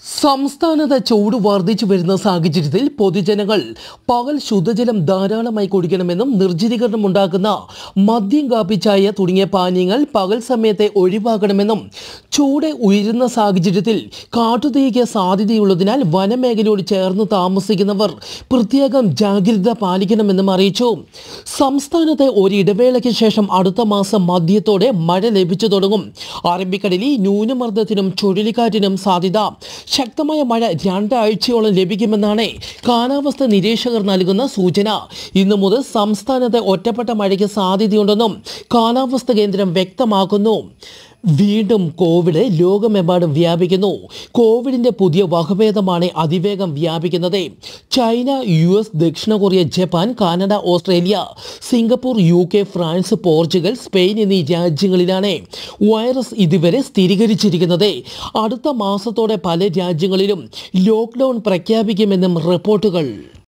സംസ്ഥാനത്ത് ചൂട് വർദ്ധിച്ചു വരുന്ന സാഹചര്യത്തിൽ പൊതുജനങ്ങൾ പകൽ ശുദ്ധജലം ധാരാളമായി കുടിക്കണമെന്നും നിർജ്ജലീകരണം ഉണ്ടാക്കുന്ന മദ്യം കാപ്പി ചായ തുടങ്ങിയ പാനീയങ്ങൾ പകൽ സമയത്തെ ഒഴിവാക്കണമെന്നും ചൂട് ഉയരുന്ന സാഹചര്യത്തിൽ കാട്ടുതീയ്ക്ക് സാധ്യതയുള്ളതിനാൽ വനമേഖലയോട് ചേർന്ന് താമസിക്കുന്നവർ പ്രത്യേകം ജാഗ്രത പാലിക്കണമെന്നും അറിയിച്ചു സംസ്ഥാനത്ത് ഒരിടവേളയ്ക്ക് ശേഷം അടുത്ത മാസം മധ്യത്തോടെ മഴ ലഭിച്ചു തുടങ്ങും അറബിക്കടലിൽ ന്യൂനമർദ്ദത്തിനും ചുഴലിക്കാറ്റിനും സാധ്യത ശക്തമായ മഴ രണ്ടാഴ്ചയോളം ലഭിക്കുമെന്നാണ് കാലാവസ്ഥ നിരീക്ഷകർ നൽകുന്ന സൂചന ഇന്നു മുതൽ സംസ്ഥാനത്ത് ഒറ്റപ്പെട്ട മഴയ്ക്ക് സാധ്യതയുണ്ടെന്നും കാലാവസ്ഥ കേന്ദ്രം വ്യക്തമാക്കുന്നു വീണ്ടും കോവിഡ് ലോകമെമ്പാടും വ്യാപിക്കുന്നു കോവിഡിന്റെ പുതിയ വകഭേദമാണ് അതിവേഗം വ്യാപിക്കുന്നത് ചൈന യു എസ് ദക്ഷിണ Korea Japan Canada Australia Singapore U K France Portugal Spain എന്നീ രാജ്യങ്ങളിലാണ് വൈറസ് ഇതുവരെ സ്ഥിരീകരിച്ചിരിക്കുന്നത് അടുത്ത മാസത്തോടെ പല രാജ്യങ്ങളിലും ലോക്ക്ഡൗൺ പ്രഖ്യാപിക്കുമെന്നും റിപ്പോർട്ടുകൾ